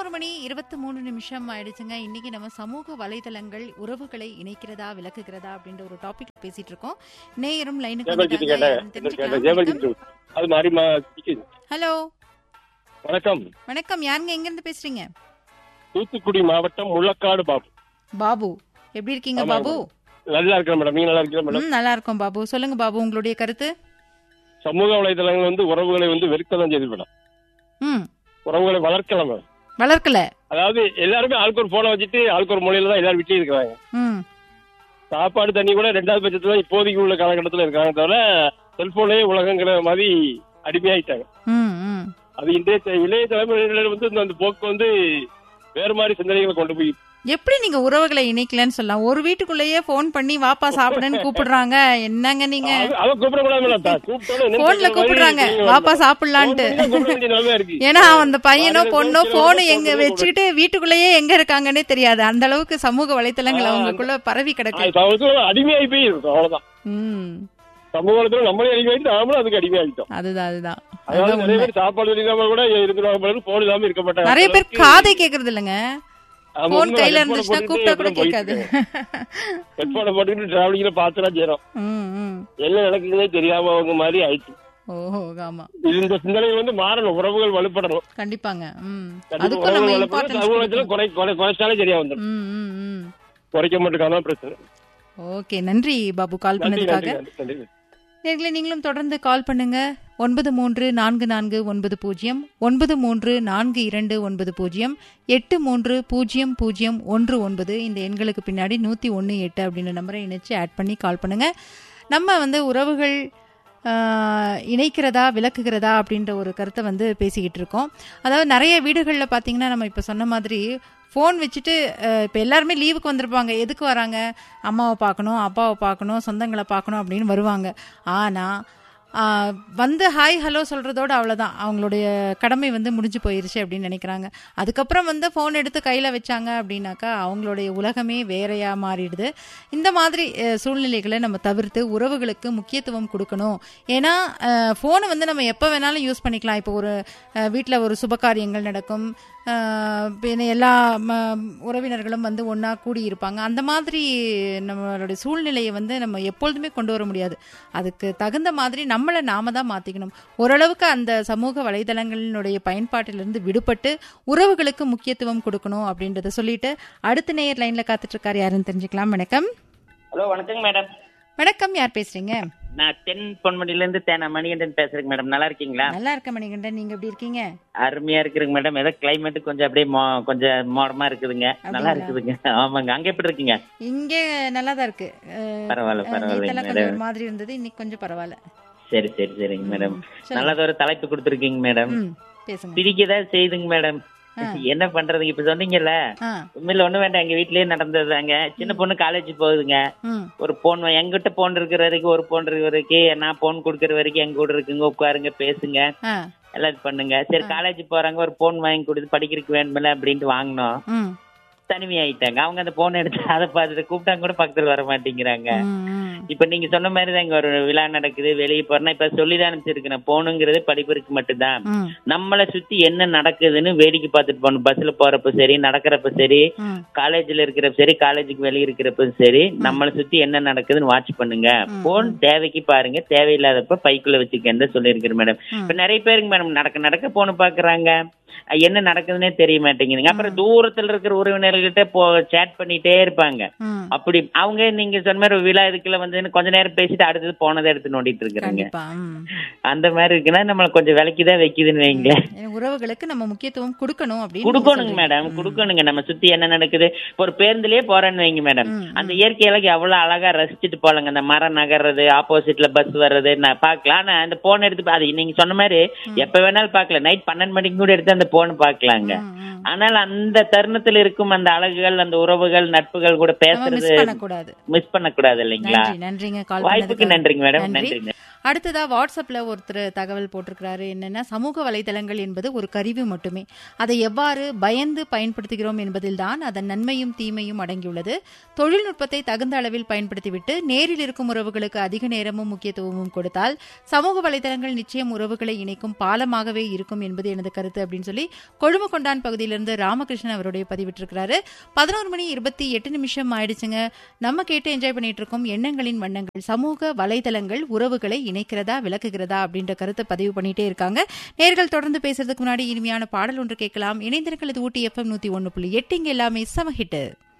பதினோரு மணி இருபத்தி மூணு நிமிஷம் ஆயிடுச்சுங்க இன்னைக்கு நம்ம சமூக வலைதளங்கள் உறவுகளை இணைக்கிறதா விளக்குகிறதா அப்படின்ற ஒரு டாபிக் பேசிட்டு இருக்கோம் நேயரும் லைனுக்கு ஜெயபல்ஜித்து கேட்டேன் கேட்டேன் ஜெயபல்ஜித்து அது மாறிமா ஹலோ வணக்கம் வணக்கம் யாருங்க எங்க இருந்து பேசுறீங்க தூத்துக்குடி மாவட்டம் முள்ளக்காடு பாபு பாபு எப்படி இருக்கீங்க ஆமா, பாபு நல்லா இருக்கிறேன் மேடம் நீங்க நல்லா இருக்கிற மேடம் ம் நல்லா இருக்கோம் பாபு சொல்லுங்க பாபு உங்களுடைய கருத்து சமூக வலைதளங்கள் வந்து உறவுகளை வந்து வெறுக்கதான் செய்து மேடம் ம் உறவுகளை வளர்க்கலாம் மேடம் வளர்க்கல அதாவது எல்லாருமே ஆளுக்கு ஒரு போனை வச்சுட்டு ஆளுக்கு ஒரு மொழியில தான் எல்லாரும் வீட்லயும் இருக்கிறாங்க ம் சாப்பாடு தண்ணி கூட ரெண்டாவது பட்சத்துல தான் இப்போதைக்கு உள்ள காலகட்டத்தில் இருக்காங்க தவிர செல்போனே உலகங்கிற மாதிரி அடிமையாயிட்டாங்க ம் ம் அது இன்றைய த- இளைய தலைமுறையினர் வந்து இந்த- அந்த போக்கு வந்து வேறு மாதிரி சிந்தனைகளை கொண்டு போய் எப்படி நீங்க உறவுகளை இணைக்கலன்னு சொல்லலாம் ஒரு வீட்டுக்குள்ளேயே ஃபோன் பண்ணி வாப்பா சாப்பிடுன்னு கூப்பிடுறாங்க என்னங்க நீங்க அது- அதை கூப்பிடக்கூடாது மேடம் தா- கூப்பிட்டோன்னே என்னன்னு போன்ல தெரியல கூப்பிடுறாங்க மாதிரி வாப்பா phone சாப்பிடலான்ட்டு பண்ணி தான் கூப்பிட வேண்டிய நிலைமை இருக்கு. ஏன்னா அந்த பையனோ ஆயிரம் பொண்ணோ பேர் போன் phone எங்க பண்ணி வச்சுக்கிட்டு வீட்டுக்குள்ளேயே எங்க இருக்காங்கன்னே தெரியாது அந்த அளவுக்கு சமூக வலைத்தளங்கள் ஆ, அவங்களுக்குள்ள பரவி கிடக்கு அது அவங்களுக்கு அடிமையாகி போய் இருக்கும் அவ்வளவுதான் ம் சமூகத்துல நம்மளே அடிமையாயிட்டு நாமளும் அதுக்கு அடிமையாயிட்டோம் அதுதான் அதுதான் அதாவது அதுதான் நிறைய உண்மை. பேர் சாப்பாடு இல்லாம கூட இருந்துருவாங்க போன் இல்லாம இருக்க மாட்டாங்க நிறைய பேர் அந்த அளவுக்கு காதே கேக்குறது இல்லைங்க ஆமா, போன் உண்மை, கையில headphone இருந்துச்சுன்னா போட்டுட்டு கூப்பிட்டா கூட அப்புறம் போயிட்டு கேட்காது இருக்காங்க. headphone போட்டுக்கிட்டு டிராவலிங்ல பாத்துலாம் செய்யறோம் ம், ம். என்ன நடக்குதுன்னே தெரியாம அவங்க மாதிரி ஆயிடுச்சு ஓஹோ ஆமா இது இந்த சிந்தனை வந்து மாறணும் உறவுகள் வலுப்படணும் கண்டிப்பாங்க ம் கண்டிப்பா அதுக்கும் நம்ம உறவுகள் வலுப்படணும் இம்பார்ட்டன்ஸ் சமூகத்துல குறை குறை குறைச்சாலே சரியா வந்துடும் ம் ம் ம் குறைக்க மாட்டேங்காதான் பிரச்சனை ஓகே நன்றி பாபு கால் நன்றி பண்ணதுக்காக நன்றி நன்றி நன்றி நேர்களை நீங்களும் தொடர்ந்து கால் பண்ணுங்க ஒன்பது மூன்று நான்கு நான்கு ஒன்பது பூஜ்ஜியம் ஒன்பது மூன்று நான்கு இரண்டு ஒன்பது பூஜ்ஜியம் எட்டு மூன்று பூஜ்ஜியம் பூஜ்ஜியம் ஒன்று ஒன்பது இந்த எண்களுக்கு பின்னாடி நூற்றி ஒன்று எட்டு அப்படின்ற நம்பரை இணைச்சு ஆட் பண்ணி கால் பண்ணுங்க நம்ம வந்து உறவுகள் ஆஹ், இணைக்கிறதா விளக்குகிறதா அப்படின்ற ஒரு கருத்தை வந்து பேசிக்கிட்டு இருக்கோம் அதாவது நிறைய வீடுகளில் பார்த்தீங்கன்னா நம்ம இப்போ சொன்ன மாதிரி ஃபோன் வச்சுட்டு இப்போ எல்லாருமே லீவுக்கு வந்திருப்பாங்க எதுக்கு வராங்க அம்மாவை பார்க்கணும் அப்பாவை பார்க்கணும் சொந்தங்களை பார்க்கணும் அப்படின்னு வருவாங்க ஆனால் வந்து ஹாய் ஹலோ சொல்கிறதோட அவ்வளோதான் அவங்களுடைய கடமை வந்து முடிஞ்சு போயிருச்சு அப்படின்னு நினைக்கிறாங்க அதுக்கப்புறம் வந்து ஃபோன் எடுத்து கையில் வச்சாங்க அப்படின்னாக்கா அவங்களுடைய உலகமே வேறையா மாறிடுது இந்த மாதிரி அஹ், சூழ்நிலைகளை நம்ம தவிர்த்து உறவுகளுக்கு முக்கியத்துவம் கொடுக்கணும் ஏன்னா ஃபோனை வந்து நம்ம எப்போ வேணாலும் யூஸ் பண்ணிக்கலாம் இப்போ ஒரு வீட்டில் ஒரு சுபகாரியங்கள் நடக்கும் அஹ், பின்ன எல்லா ம, உறவினர்களும் வந்து ஒன்றா கூடி இருப்பாங்க அந்த மாதிரி நம்மளுடைய சூழ்நிலையை வந்து நம்ம எப்பொழுதுமே கொண்டு வர முடியாது அதுக்கு தகுந்த மாதிரி நம்மளை நாம தான் மாற்றிக்கணும் ஓரளவுக்கு அந்த சமூக வலைதளங்களினுடைய பயன்பாட்டிலிருந்து விடுபட்டு உறவுகளுக்கு முக்கியத்துவம் கொடுக்கணும் அப்படின்றத சொல்லிட்டு அடுத்த நேயர் லைனில் காத்துட்டு இருக்காரு யாருன்னு தெரிஞ்சுக்கலாம் வணக்கம் ஹலோ வணக்கங்க மேடம் வணக்கம் யார் பேசுறீங்க நான் தென் பொன்மணில இருந்து தேனா மணிகண்டன் பேசுறேங்க மேடம் நல்லா இருக்கீங்களா நல்லா இருக்க மணிகண்டன் நீங்க எப்படி இருக்கீங்க அருமையா இருக்குதுங்க மேடம் ஏதோ கிளைமேட் கொஞ்சம் அப்படியே மோ- கொஞ்சம் மோடமா இருக்குதுங்க நல்லா அப்படிங்களா? இருக்குதுங்க ஆமாங்க அங்க எப்படி இருக்கீங்க இங்க நல்லா தான் இருக்கு அஹ், பரவாயில்ல அஹ், பரவாயில்லைங்க நேத்தெல்லாம் கொஞ்சம் மேடம் ஒரு மாதிரி இருந்தது இன்னைக்கு கொஞ்சம் பரவாயில்ல சரி சரி சரிங்க மேடம் சொல்லுங்க. நல்லதொரு தலைப்பு கொடுத்துருக்கீங்க மேடம் ம் பேசுங்க பிடிக்கதான் செய்யுதுங்க மேடம் ஆ. என்ன பண்றதுங்க இப்ப சொன்னீங்கல்ல ஆ உண்மையில ஒண்ணு வேண்டாம் எங்க வீட்லயே நடந்ததுதாங்க சின்ன பொண்ணு காலேஜ் போகுதுங்க ம் ஒரு போன் எங்கிட்ட போன் இருக்கிற வரைக்கும் ஒரு போன் இருக்கிற வரைக்கும் நான் போன் கொடுக்கற வரைக்கும் எங்க கூட இருக்குங்க உட்காருங்க பேசுங்க ஆ எல்லாம் இது பண்ணுங்க சரி காலேஜ் போறாங்க ஒரு போன் வாங்கி கொடுத்து படிக்கிறதுக்கு வேணுமில்ல அப்படின்ட்டு வாங்கினோம் ம் தனிமையாயிட்டாங்க அவங்க அந்த போன் எடுத்து அதை பார்த்துட்டு கூப்பிட்டாங்க கூட பக்கத்துல வர மாட்டேங்கிறாங்க ம், ம். இப்ப நீங்க சொன்ன மாதிரி தான் இங்க ஒரு விழா நடக்குது வெளியே போறேன்னா இப்ப சொல்லிதான் அனுப்பிச்சிருக்கேன் போனுங்கிறது படிப்பிற்கு மட்டும்தான் ம், நம்மளை சுத்தி என்ன நடக்குதுன்னு வேடிக்கை பார்த்துட்டு போகணும் பஸ்ல போறப்ப சரி நடக்கிறப்ப சரி ம். காலேஜ்ல இருக்கிறப்ப சரி காலேஜுக்கு வெளியே இருக்கிறப்ப சரி நம்மளை சுத்தி என்ன நடக்குதுன்னு வாட்ச் பண்ணுங்க போன் தேவைக்கு பாருங்க தேவையில்லாதப்ப பைக்குள்ள வச்சுக்கன்னு சொல்லியிருக்கிறேன் மேடம் இப்ப நிறைய பேருக்கு மேடம் நடக்க நடக்க போன பாக்குறாங்க அஹ் என்ன நடக்குதுன்னே தெரிய மாட்டேங்குதுங்க அப்புறம் தூரத்துல இருக்கிற உறவினர்கிட்ட போ சேட் பண்ணிட்டே இருப்பாங்க ம். அப்படி அவங்க நீங்க சொன்ன மாதிரி ஒரு விழா இதுக்குள்ள வந்து கொஞ்ச நேரம் பேசிட்டு அடுத்தது போனதை எடுத்து நோண்டிட்டு இருக்கிறாங்க கண்டிப்பா ம். அந்த மாதிரி இருக்குன்னா நம்மள கொஞ்சம் விலைக்குதான் வைக்குதுன்னு வைங்களேன் ஏன்னா உறவுகளுக்கு நம்ம முக்கியத்துவம் கொடுக்கணும் அப்படின்னு குடுக்கணுங்க நீங்க மேடம் குடுக்கணுங்க நம்ம சுத்தி என்ன நடக்குது இப்போ ஒரு பேருந்துலயே போறேன்னு வைங்க மேடம் ம், அந்த இயற்கையெல்லாம் எவ்வளவு அழகா ரசிச்சுட்டு போலங்க அந்த மரம் நகர்றது ஆப்போசிட்ல பஸ் வர்றது நான் பார்க்கலாம் ஆனா அந்த போன் எடுத்து பா- அது நீங்க சொன்ன மாதிரி எப்ப வேணாலும் பார்க்கலாம் நைட் பன்னெண்டு மணிக்கு கூட எடுத்து அந்த போன் பார்க்கலாங்க ம், ம். ஆனால் அந்த தருணத்துல இருக்கும் அந்த அழகுகள் அந்த உறவுகள் நட்புகள் கூட நம்ம பேசுறது மிஸ் பண்ணக்கூடாது மிஸ் பண்ணக்கூடாது இல்லைங்களா நன்றி நன்றிங்க கால் வாய்ப்புக்கு பண்ணதுக்கு நன்றிங்க மேடம் நன்றி நன்றிங்க அடுத்ததா வாட்ஸ்அப்ல ஒருத்தர் தகவல் போட்டிருக்கிறாரு என்னன்னா சமூக வலைதளங்கள் என்பது ஒரு கருவி மட்டுமே அதை எவ்வாறு பயந்து பயன்படுத்துகிறோம் என்பதில்தான் அதன் நன்மையும் தீமையும் அடங்கியுள்ளது தொழில்நுட்பத்தை தகுந்த அளவில் பயன்படுத்திவிட்டு நேரில் இருக்கும் உறவுகளுக்கு அதிக நேரமும் முக்கியத்துவமும் கொடுத்தால் சமூக வலைதளங்கள் நிச்சயம் உறவுகளை இணைக்கும் பாலமாகவே இருக்கும் என்பது எனது கருத்து அப்படின்னு சொல்லி கொழுமக்கொண்டான் பகுதியிலிருந்து ராமகிருஷ்ணன் அவருடைய பதிவிட்டிருக்கிறாரு பதினோரு மணி இருபத்தி எட்டு நிமிஷம் ஆயிடுச்சுங்க நம்ம கேட்டு என்ஜாய் பண்ணிட்டு இருக்கோம் எண்ணங்களின் வண்ணங்கள் சமூக வலைதளங்கள் உறவுகளை இணைக்கிறதா விளக்குகிறதா அப்படின்ற கருத்தை பதிவு பண்ணிட்டே இருக்காங்க நேர்கள் தொடர்ந்து பேசுறதுக்கு முன்னாடி இனிமையான பாடல் ஒன்று கேட்கலாம் இணைந்திருக்கிறது ஊட்டி எஃப்எம் நூத்தி ஒன்னு புள்ளி எட்டு இங்க எல்லாமே சமஹிட்டு